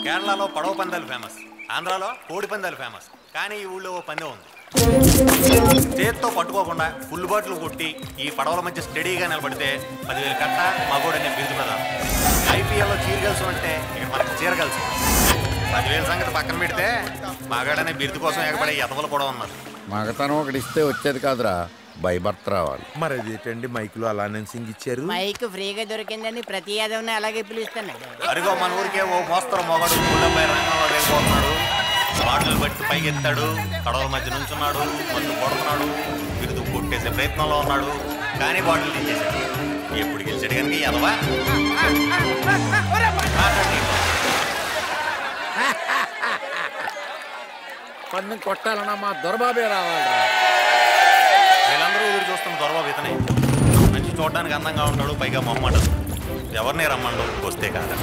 కేరళలో పడవ పందాలు ఫేమస్ ఆంధ్రాలో కోడి పందాలు ఫేమస్ కానీ ఈ ఊళ్ళో ఓ పందెం ఉంది చేత్తో పట్టుకోకుండా ఫుల్ బాటిల్ కొట్టి ఈ పడవల మధ్య స్టడీగా నిలబడితే పదివేలు కట్ట మగోడని బిరుదు ప్రధానం ఐపీఎల్లో చీర కలిసి ఉంటే ఇక్కడ మనకి చీర కలిసి పదివేల సంగతి పక్కన పెడితే మగాడనే బిరుదు కోసం ఎగబడే ఎతవలు కూడా ఉన్నారు మగతనం ఒకటి ఇస్తే వచ్చేది కాదురా భయభర్త రావాలి మరి అదేంటండి మైక్లో అలా సింగ్ ఇచ్చారు మైక్ ఫ్రీగా దొరికిందని ప్రతి యాదవ్ని అలాగే పిలుస్తున్నాడు అరుగో మన ఊరికే ఓ మోస్తరు మొగడు గుళ్ళపై రంగంలో వెళ్ళిపోతున్నాడు బాటలు బట్టి పైకెత్తాడు కడవల మధ్య నుంచున్నాడు మందు కొడుతున్నాడు బిరుదు కొట్టేసే ప్రయత్నంలో ఉన్నాడు కానీ బాటిల్ తీసేశాడు ఎప్పుడు గెలిచాడు కనుక ఎదవా మాట్లాడండి. పన్ను కొట్టాలన్నా మా దొరబాబే రావాలిరా వీళ్ళందరూ ఎదురు చూస్తున్న దొరబాబు ఇతనే మంచి చూడడానికి అందంగా ఉంటాడు పైగా మొహమాట ఎవరిని రమ్మండు వస్తే కాదు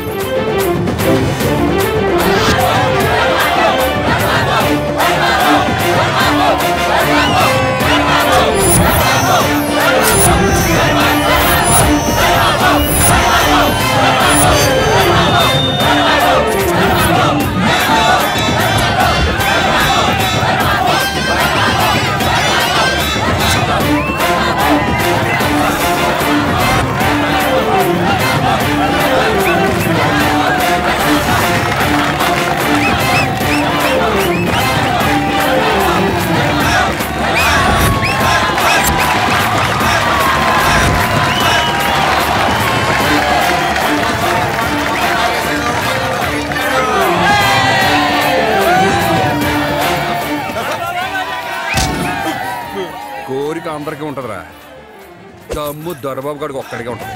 కోరిక అందరికీ ఉంటదిరా దమ్ము దొరబాబు గడికి ఒక్కడికే ఉంటది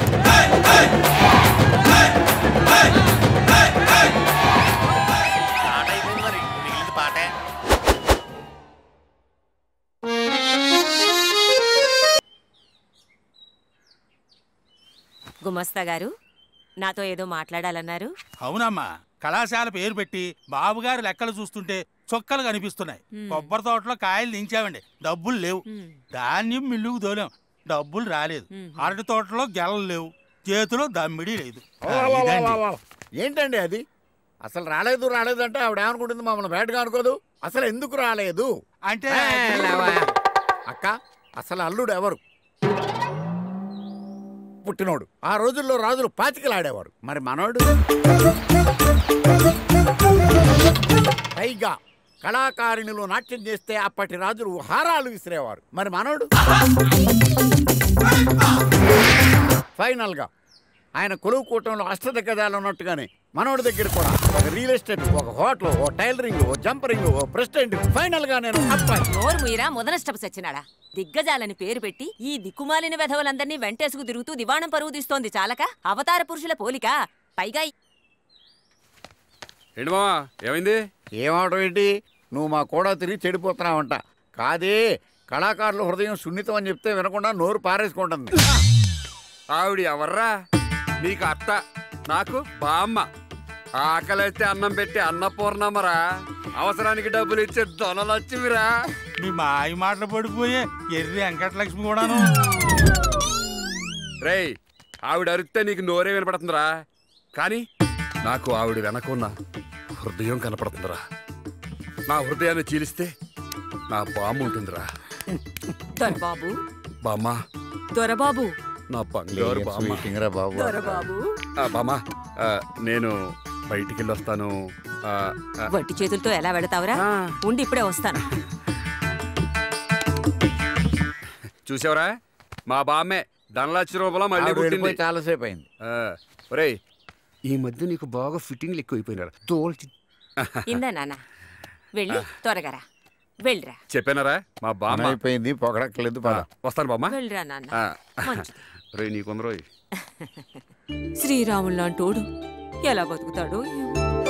పాట అయిపోయింది మరి మిగిలింది పాటే గుమస్తా గారు నాతో ఏదో మాట్లాడాలన్నారు అవునమ్మా కళాశాల పేరు పెట్టి బాబుగారు లెక్కలు చూస్తుంటే చొక్కలు కనిపిస్తున్నాయి కొబ్బరి తోటలో కాయలు దించామండి డబ్బులు లేవు ధాన్యం మిల్లుకు దోలాం డబ్బులు రాలేదు అరటి తోటలో గెలలు లేవు చేతిలో దమ్మిడి లేదు ఇదండి. ఏంటండి అది అసలు రాలేదు రాలేదు అంటే ఆవిడ ఏమనుకుంటుంది మమ్మల్ని బయటగా అనుకోదు అసలు ఎందుకు రాలేదు అంటే ఏ, లేవా. అక్క అసలు అల్లుడు ఎవరు పుట్టినోడు ఆ రోజుల్లో రాజులు పాతికలాడేవారు మరి మనోడు పైగా కళాకారిణిలో నాట్యం చేస్తే అప్పటి రాజులు హారాలు విసిరేవారు మరి మనోడు ఫైనల్ గా ఆయన కొలువు కూటంలో అష్టదిగ్గజాలు ఉన్నట్టుగానే మనోడి దగ్గర కూడా ఒక రియల్ ఎస్టేట్ ఒక హోటల్ ఓ టైలరింగ్ ఓ జంపరింగ్ ఓ ప్రెసిడెంట్ ఫైనల్ గా నేను అబ్బాయి నోరు మీరా మొదనష్టపు సచ్చినాడా దిగ్గజాలని పేరు పెట్టి ఈ దిక్కుమాలిన వెధవలందరినీ వెంటేసుకు తిరుగుతూ దివాణం పరువు తీస్తోంది చాలక అవతార పురుషుల పోలిక పైగా ఏంటి మావా ఏమైంది ఏమవడం ఏంటి నువ్వు మా కూడా తిరిగి చెడిపోతున్నావంట కాదే కళాకారుల హృదయం సున్నితం అని చెప్తే వినకుండా నోరు పారేసుకుంటుంది ఆవిడ ఎవర్రా నీకు అత్త నాకు బామ్మ ఆకలిస్తే అన్నం పెట్టి అన్నపూర్ణమ్మరా అవసరానికి డబ్బులు ఇచ్చే దొనలచ్చిమిరా మీ మాయ మాటలు పడిపోయే ఎర్రి వెంకటలక్ష్మి కూడాను రేయ్ ఆవిడ అరిస్తే నీకు నోరే వినపడుతుందిరా కానీ నాకు ఆవిడ వెనకున్న హృదయం కనపడుతుందిరా నా హృదయాన్ని చీలిస్తే నా బామ్మ ఉంటుందిరా దొరబాబు బామ్మ దొరబాబు నా బంగారు బామ్మ రా బాబు దొరబాబు ఆ, బామ్మ ఆ, నేను బయటికి వెళ్ళి వస్తాను ఆ, ఆ, వట్టి చేతులతో ఎలా వెళతావురా ఆ. ఉండి ఇప్పుడే వస్తాను చూసావరా మా బామ్మే ధనలక్ష రూపాయలు మళ్ళీ ఆవిడ పుట్టింది వెళ్ళిపోయి చాలాసేపు అయింది ఆ, ఒరేయ్ ఈ మధ్య నీకు బాగా ఫిట్టింగ్లు ఎక్కువైపోయినారు తోల్చి ఇందా నాన్న వెళ్ళి త్వరగా రా వెళ్ళిరా చెప్పానరా మా బామ్మ అయిపోయింది పొగడక్కలేదు ఆ, పద వస్తాను బామ్మ వెళ్ళిరా నాన్న ఆ, మంచిది. రే నీకుందరో శ్రీరాములు లాంటోడు ఎలా బతుకుతాడో ఏమో.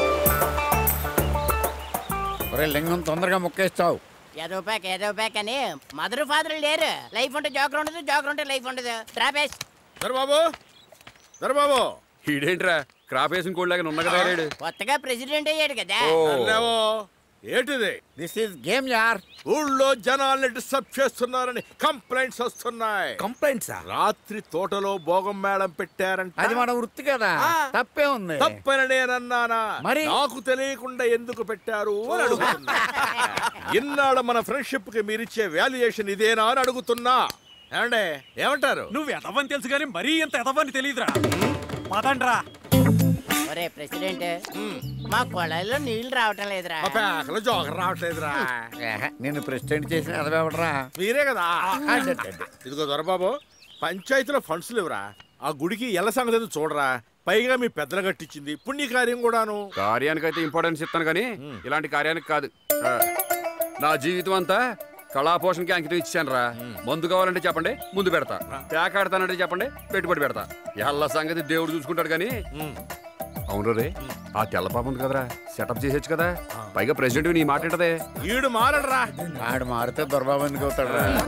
ఒరే లింగం తొందరగా మొక్కేస్తావు ఏదో ప్యాక్ ఏదో ప్యాక్ అని మదర్ ఫాదర్ లేరు లైఫ్ ఉంటే జోకర్ ఉండదు జోకర్ ఉంటే లైఫ్ ఉండదు ట్రాపేస్ దొరబాబు దొరబాబు ఈడేంట్రా క్రాప్ వేసిన కోళ్ళగా ఉన్న కదా రేడు కొత్తగా ప్రెసిడెంట్ అయ్యాడు కదా ఓ ఏంటిది దిస్ ఈస్ గేమ్ యార్ ఊళ్ళో జనాల్ని డిస్టర్బ్ చేస్తున్నారని కంప్లైంట్స్ వస్తున్నాయి కంప్లైంట్సా రాత్రి తోటలో భోగం మేళం పెట్టారంట అది మన వృత్తి కదా తప్పే ఉంది తప్పని నేనన్నానా మరి? నాకు తెలియకుండా ఎందుకు పెట్టారు అని అడుగుతున్నా ఇన్నాళ్ళ మన ఫ్రెండ్షిప్ కి మీరిచ్చే వాల్యుయేషన్ ఇదేనా అని అడుగుతున్నా ఏమండే ఏమంటారు నువ్వు ఎదవని తెలుసు కానీ మరీ ఎంత ఎదవని తెలియదురా పదండ్రా ఒరే ప్రెసిడెంట్ మా కొళాయిలో నీళ్లు రావటం లేదురా మా పేకలో జోకర్ రావట్లేదురా ఏహ, నిన్ను ప్రెసిడెంట్ చేసిన అదవెవడరా మీరే కదా ఇదిగో దొరబాబు పంచాయతీలో ఫండ్స్ లేవురా ఆ గుడికి ఎల్ల సంగతి ఏదో చూడరా పైగా మీ పెద్దలు కట్టించింది పుణ్యకార్యం కూడాను కార్యానికైతే ఇంపార్టెన్స్ ఇస్తాను కానీ ఇలాంటి కార్యానికి కాదు ఆ, నా జీవితం అంతా కళాపోషణకి అంకితం ఇచ్చాను రా మందు కావాలంటే చెప్పండి ముందు పెడతా పేకాడతానంటే చెప్పండి పెట్టుబడి పెడతా ఎల్ల సంగతి దేవుడు చూసుకుంటాడు కానీ అవును రే ఆ తెల్ల పాప ఉంది కదరా సెటప్ చేసేచ్చు కదా పైగా ప్రెసిడెంట్ నీ మాట ఏంటదే ఈడు మారడరా ఆడు మారితే దొరబాబు ఎందుకు అవుతాడు